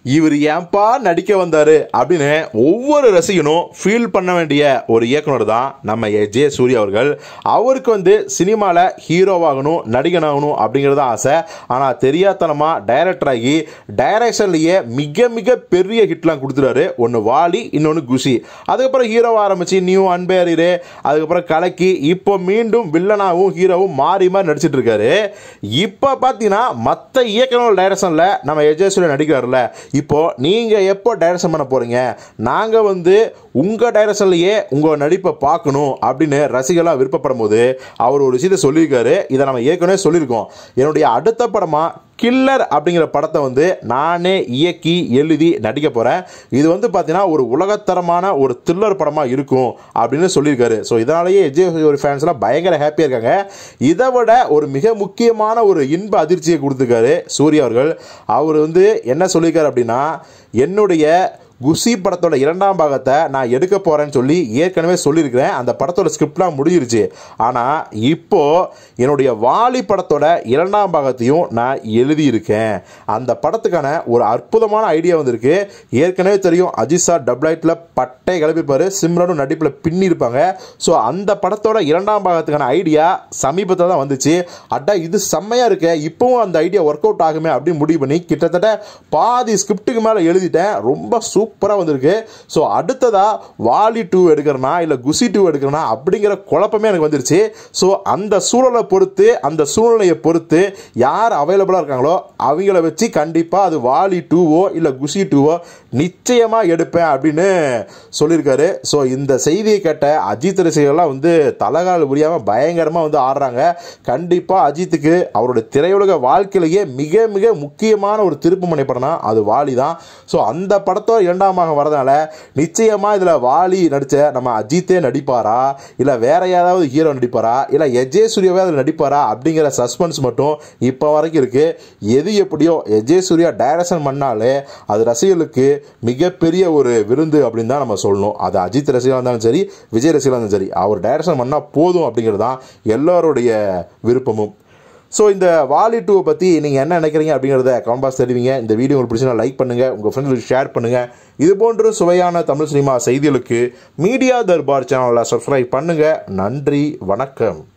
இவர் ஏன்பா நடிக்க வந்தாரு அப்படின்னு ஒவ்வொரு ரசிகனும் ஃபீல் பண்ண வேண்டிய ஒரு இயக்குனர் தான் நம்ம ஜே சூர்யா அவர்கள் அவருக்கு வந்து சினிமாவில் ஹீரோவாகணும் நடிகனாகணும் அப்படிங்கிறது தான் ஆசை ஆனால் தெரியாதனமாக டைரக்டர் ஆகி டைரக்ஷன்லேயே மிக மிக பெரிய ஹிட்லாம் கொடுத்துட்டாரு ஒன்று வாலி இன்னொன்று குஷி அதுக்கப்புறம் ஹீரோவாக ஆரம்பிச்சு நியூ அன்பேரிரு அதுக்கப்புறம் கலக்கி இப்போ மீண்டும் வில்லனாகவும் ஹீரோவும் மாறி மாறி நடிச்சிட்டு இருக்காரு இப்போ பார்த்தீங்கன்னா மற்ற இயக்குனர் டைரக்ஷனில் நம்ம எஜே சூர்யா நடிக்கிறார்ல இப்போ நீங்கள் எப்போ டைரக்ஷன் பண்ண போகிறீங்க நாங்கள் வந்து உங்கள் டைரக்ஷன்லையே உங்கள் நடிப்பை பார்க்கணும் அப்படின்னு ரசிகர்களாக விருப்பப்படும் போது அவர் ஒரு விஷயத்தை சொல்லியிருக்காரு இதை நம்ம ஏற்கனவே சொல்லியிருக்கோம் என்னுடைய அடுத்த படமாக கில்லர் அப்படிங்கிற படத்தை வந்து நானே இயக்கி எழுதி நடிக்க போகிறேன் இது வந்து பார்த்தீங்கன்னா ஒரு உலகத்தரமான ஒரு த்ரில்லர் படமாக இருக்கும் அப்படின்னு சொல்லியிருக்காரு ஸோ இதனாலேயே விஜய் ஒரு ஃபேன்ஸ்லாம் பயங்கர ஹாப்பியாக இருக்காங்க இதை விட ஒரு மிக முக்கியமான ஒரு இன்ப அதிர்ச்சியை கொடுத்துருக்காரு சூர்யா அவர்கள் அவர் வந்து என்ன சொல்லியிருக்காரு அப்படின்னா என்னுடைய குஷி படத்தோட இரண்டாம் பாகத்தை நான் எடுக்க போகிறேன்னு சொல்லி ஏற்கனவே சொல்லியிருக்கிறேன் அந்த படத்தோட ஸ்கிரிப்ட்லாம் முடிஞ்சிருச்சு ஆனால் இப்போ என்னுடைய வாலி படத்தோட இரண்டாம் பாகத்தையும் நான் எழுதியிருக்கேன் அந்த படத்துக்கான ஒரு அற்புதமான ஐடியா வந்திருக்கு ஏற்கனவே தெரியும் அஜித் சார் டப்ளைட்டில் பட்டை கிளப்பிப்பார் சிம்ரனும் நடிப்பில் பின்னிருப்பாங்க ஸோ அந்த படத்தோட இரண்டாம் பாகத்துக்கான ஐடியா சமீபத்தில் தான் வந்துச்சு அட்டா இது செம்மையாக இருக்கு இப்போவும் அந்த ஐடியா ஒர்க் அவுட் ஆகுமே அப்படின்னு முடிவு பண்ணி கிட்டத்தட்ட பாதி ஸ்கிரிப்டுக்கு மேலே எழுதிட்டேன் ரொம்ப சூப்பராக வந்திருக்கு ஸோ அடுத்ததாக வாலி டூ எடுக்கிறனா இல்லை குசி டூ எடுக்கிறனா அப்படிங்கிற குழப்பமே எனக்கு வந்துருச்சு ஸோ அந்த சூழலை பொறுத்து அந்த சூழ்நிலையை பொறுத்து யார் அவைலபிளாக இருக்காங்களோ அவங்கள வச்சு கண்டிப்பாக அது வாலி டூவோ இல்லை குஷி டூவோ நிச்சயமாக எடுப்பேன் அப்படின்னு சொல்லியிருக்காரு ஸோ இந்த செய்தியை கேட்ட அஜித் ரசிகர்கள்லாம் வந்து தலகால் புரியாமல் பயங்கரமாக வந்து ஆடுறாங்க கண்டிப்பாக அஜித்துக்கு அவருடைய திரையுலக வாழ்க்கையிலேயே மிக மிக முக்கியமான ஒரு திருப்பு மனை படம்னா அது வாலி தான் ஸோ அந்த படத்தோட இரண்டாமாக வரதுனால நிச்சயமாக இதில் வாலி நடித்த நம்ம அஜித்தே நடிப்பாரா இல்லை வேற யாராவது ஹீரோ நடிப்பாரா இல்லை எஜே சூர்யாவே அதில் நடிப்பாரா அப்படிங்கிற சஸ்பென்ஸ் மட்டும் இப்போ வரைக்கும் இருக்குது எது எப்படியோ எஜே சூர்யா டைரக்ஷன் பண்ணாலே அது ரசிகர்களுக்கு மிகப்பெரிய ஒரு விருந்து அப்படின்னு தான் நம்ம சொல்லணும் அது அஜித் ரசிகராக இருந்தாலும் சரி விஜய் ரசிகராக இருந்தாலும் சரி அவர் டைரக்ஷன் பண்ணால் போதும் அப்படிங்கிறது தான் எல்லாருடைய விருப்பமும் ஸோ இந்த வாலி டூவை பற்றி நீங்கள் என்ன நினைக்கிறீங்க அப்படிங்கிறத கமெண்ட் பாக்ஸ் தெரிவிங்க இந்த வீடியோ உங்களுக்கு பிடிச்சினா லைக் பண்ணுங்கள் உங்கள் ஃப்ரெண்ட்ஸுக்கு ஷேர் பண்ணுங்கள் இது போன்ற சுவையான தமிழ் சினிமா செய்திகளுக்கு மீடியா தர்பார் சேனலை சப்ஸ்கிரைப் பண்ணுங்கள் நன்றி வணக்கம்